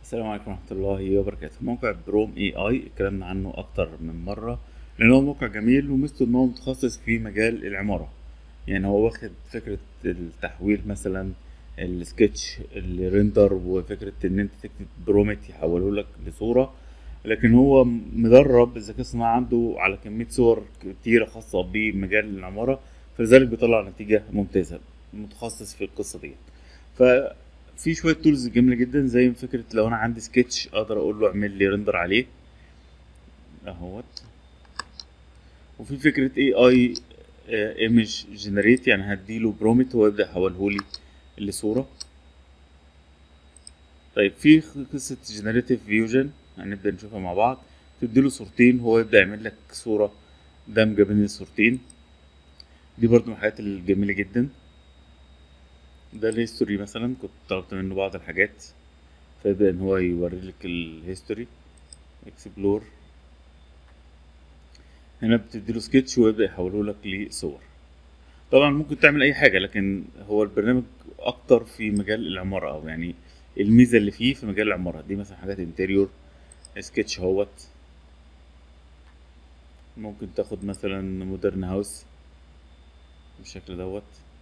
السلام عليكم ورحمة الله وبركاته موقع بروم اي اي اتكلمنا عنه اكتر من مرة لان هو موقع جميل وميزته ان هو متخصص في مجال العمارة يعني هو واخد فكرة التحويل مثلا السكتش الريندر وفكرة ان انت تكتب برومت يحوله لك لصورة لكن هو مدرب الذكاء الصناعي عنده على كمية صور كتيرة خاصة بمجال العمارة فلذلك بيطلع نتيجة ممتازة متخصص في القصة دي ففي شوية تولز جميلة جدا زي فكرة لو انا عندي سكتش اقدر اقول له اعمل لي ريندر عليه اهوت وفي فكرة اي اي ايمج جنريت يعني هديله برومت هو يبدأ يحوله لي لصورة طيب في قصة جنريتيف فيوجن هنبدأ نشوفها مع بعض تديله صورتين هو يبدأ يعمل لك صورة دمجة بين الصورتين دي برضو من الحاجات الجميلة جدا ده الهيستوري مثلا كنت طلبت منه بعض الحاجات فيبدأ ان هو يوري لك الهيستوري اكسبلور هنا بتديله سكتش ويبدأ يحوله لك لصور طبعا ممكن تعمل اي حاجة لكن هو البرنامج اكتر في مجال العمارة او يعني الميزة اللي فيه في مجال العمارة دي مثلا حاجات انتريور سكتش اهوت ممكن تاخد مثلا مودرن هاوس بالشكل دوت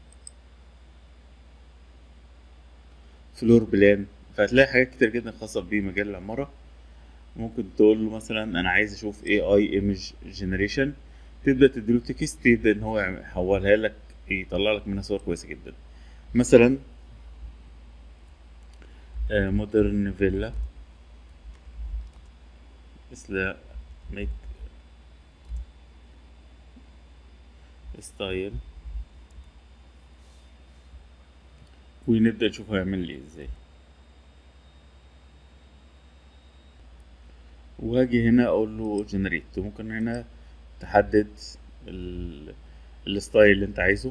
فلور بلان فهتلاقي حاجات كتير جدا خاصة بمجال العمارة ممكن تقول له مثلا انا عايز اشوف اي اي ايمج جنريشن تبدا تديله تكست يبدا ان هو يحولها لك يطلع لك منها صور كويسه جدا مثلا مودرن فيلا اسلاميك ستايل ونبدا نشوف هيعمل لي ازاي وهاجي هنا اقول له جنريت ممكن هنا تحدد الستايل اللي انت عايزه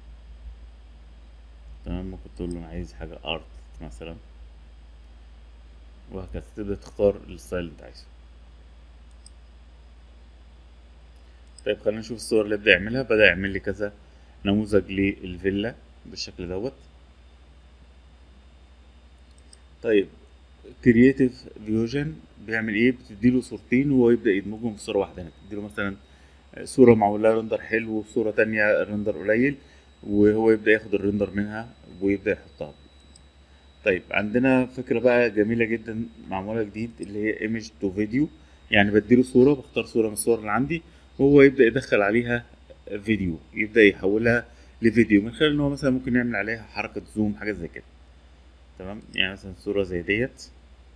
تمام ممكن تقول له انا عايز حاجه ارت مثلا وهكذا تبدا تختار الستايل اللي انت عايزه طيب خلينا نشوف الصور اللي يبدا يعملها بدا يعمل لي كذا نموذج للفيلا بالشكل دوت طيب كرييتيف فيوجن بيعمل ايه بتديله صورتين وهو يبدا يدمجهم في صوره واحده يعني تديله مثلا صوره معموله رندر حلو وصوره تانية رندر قليل وهو يبدا ياخد الرندر منها ويبدا يحطها طيب عندنا فكره بقى جميله جدا معموله جديد اللي هي ايمج تو فيديو يعني بديله صوره بختار صوره من الصور اللي عندي وهو يبدا يدخل عليها فيديو يبدا يحولها لفيديو من خلال ان هو مثلا ممكن يعمل عليها حركه زوم حاجه زي كده تمام يعني مثلا صوره زي ديت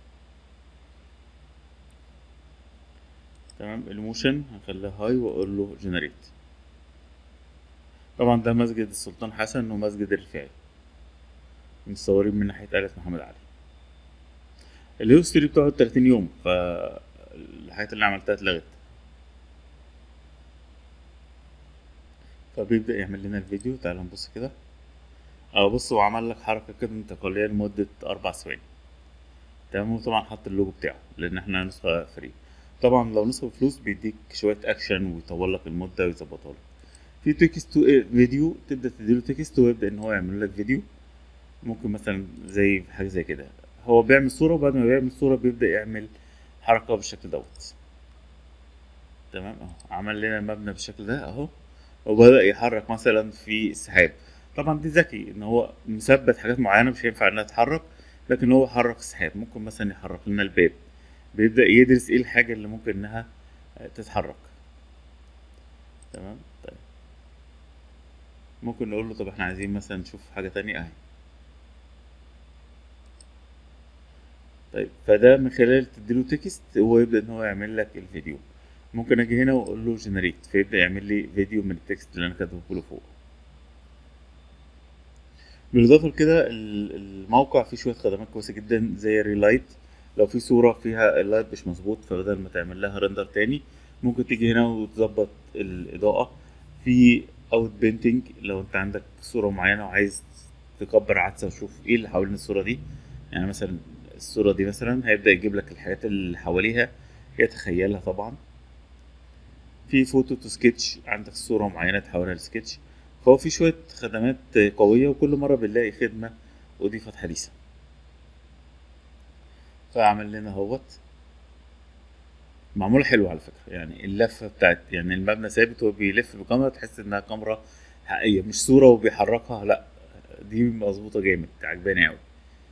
تمام الموشن هنخليها هاي واقول له جنريت طبعا ده مسجد السلطان حسن ومسجد الرفاعي متصورين من ناحية آلة محمد علي الهيستوري بتقعد 30 يوم فالحاجات اللي عملتها اتلغت فبيبدأ يعمل لنا الفيديو تعال نبص كده اه بص هو عمل لك حركة كده انتقالية لمدة أربع ثواني تمام وطبعا حط اللوجو بتاعه لأن احنا نسخة فري طبعا لو نسخة بفلوس بيديك شوية أكشن ويطول لك المدة ويظبطها لك في تكست فيديو تبدأ تديله تكست ويبدأ إن هو يعمل لك فيديو ممكن مثلا زي حاجة زي كده هو بيعمل صورة وبعد ما بيعمل صورة بيبدأ يعمل حركة بالشكل دوت تمام اهو عمل لنا المبنى بالشكل ده اهو وبدأ يحرك مثلا في السحاب طبعا دي ذكي ان هو مثبت حاجات معينة مش هينفع انها تتحرك لكن هو حرك السحاب ممكن مثلا يحرك لنا الباب بيبدأ يدرس ايه الحاجة اللي ممكن انها تتحرك تمام طيب ممكن نقول له طب احنا عايزين مثلا نشوف حاجة تانية اهي طيب فده من خلال تديله تكست هو يبدأ ان هو يعمل لك الفيديو ممكن اجي هنا واقول له جنريت فيبدأ يعمل لي فيديو من التكست اللي انا كاتبه له فوق بالاضافه لكده الموقع فيه شويه خدمات كويسه جدا زي الريلايت لو في صوره فيها اللايت مش مظبوط فبدل ما تعمل لها رندر تاني ممكن تيجي هنا وتظبط الاضاءه في اوت بينتنج لو انت عندك صوره معينه وعايز تكبر عدسه وتشوف ايه اللي حوالين الصوره دي يعني مثلا الصوره دي مثلا هيبدا يجيب لك الحاجات اللي حواليها يتخيلها طبعا في فوتو تو سكتش عندك صوره معينه تحولها لسكتش فهو في شويه خدمات قويه وكل مره بنلاقي خدمه اضيفت حديثا فعمل لنا اهوت معمولة حلوة على فكرة يعني اللفة بتاعت يعني المبنى ثابت وهو بيلف بكاميرا تحس انها كاميرا حقيقية مش صورة وبيحركها لا دي مظبوطة جامد عجباني اوي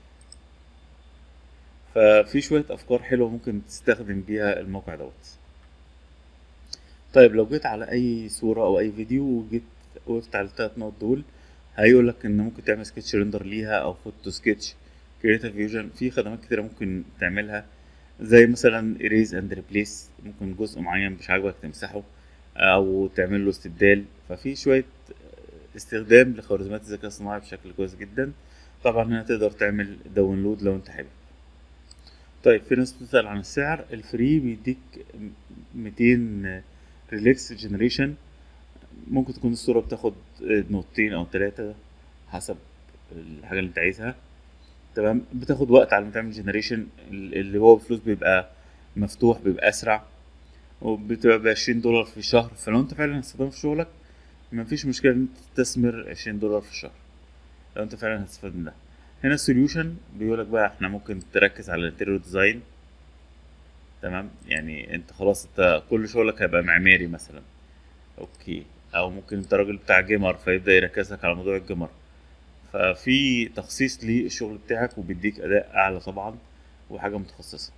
ففي شوية افكار حلوة ممكن تستخدم بيها الموقع دوت طيب لو جيت على اي صورة او اي فيديو وجيت وقفت على التلات نقط دول هيقولك ان ممكن تعمل سكتش ريندر ليها او فوتو سكتش كريتيف فيوجن في خدمات كتيرة ممكن تعملها زي مثلا erase and replace ممكن جزء معين مش عاجبك تمسحه او تعمل له استبدال ففي شوية استخدام لخوارزميات الذكاء الصناعي بشكل كويس جدا طبعا هنا تقدر تعمل داونلود لو انت حابب طيب في ناس بتسأل عن السعر الفري بيديك 200 ريليكس جنريشن ممكن تكون الصورة بتاخد نقطتين أو تلاتة حسب الحاجة اللي أنت عايزها تمام بتاخد وقت على ما تعمل جنريشن اللي هو بفلوس بيبقى مفتوح بيبقى أسرع وبتبقى بعشرين دولار في الشهر فلو أنت فعلا هتستخدمه في شغلك مفيش مشكلة إن أنت تستثمر عشرين دولار في الشهر لو أنت فعلا هتستفاد من ده هنا السوليوشن بيقولك بقى احنا ممكن تركز على الانتيريور ديزاين تمام يعني انت خلاص انت كل شغلك هيبقى معماري مثلا اوكي او ممكن انت راجل بتاع جيمر فيبدا يركز لك على موضوع الجيمر ففي تخصيص للشغل بتاعك وبيديك اداء اعلى طبعا وحاجه متخصصه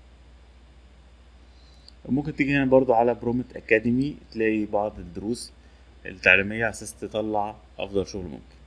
ممكن تيجي هنا برضو على برومت اكاديمي تلاقي بعض الدروس التعليميه على اساس تطلع افضل شغل ممكن